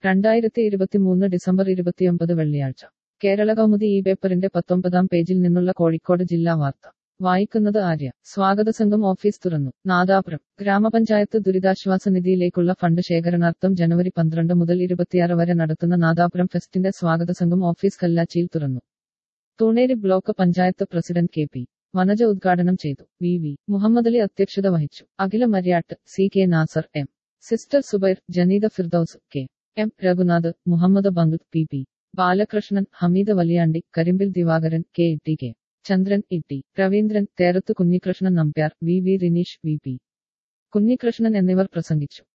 രണ്ടായിരത്തി ഇരുപത്തിമൂന്ന് ഡിസംബർ ഇരുപത്തിയൊമ്പത് വെള്ളിയാഴ്ച കേരള കൗമുദി ഈ പേപ്പറിന്റെ പത്തൊമ്പതാം പേജിൽ നിന്നുള്ള കോഴിക്കോട് ജില്ലാ വാർത്ത വായിക്കുന്നത് ആര്യ സ്വാഗത സംഘം ഓഫീസ് തുറന്നു നാദാപുരം ഗ്രാമപഞ്ചായത്ത് ദുരിതാശ്വാസ നിധിയിലേക്കുള്ള ഫണ്ട് ശേഖരണാർത്ഥം ജനുവരി പന്ത്രണ്ട് മുതൽ ഇരുപത്തിയാറ് വരെ നടത്തുന്ന നാദാപുരം ഫെസ്റ്റിന്റെ സ്വാഗത സംഘം ഓഫീസ് കല്ലാച്ചിയിൽ തുറന്നു Thuneri block panchayat president K P Vanaja ഉദ്ഘാടനം ചെയ്തു വി വി മുഹമ്മദ് അലി അധ്യക്ഷത വഹിച്ചു Akhila Maryat C K Nasar M sister Zubair Janeeda Firdous K M Raghunath Muhammad Bangu P P Balakrishnan Hameed Valiyandi Karimbil Divakaran K T K Chandran E T Raveendran Therath Kunhikrishnan Nambiar V V Rineesh V P Kunhikrishnan എന്നിവർ പ്രസംഗിച്ചു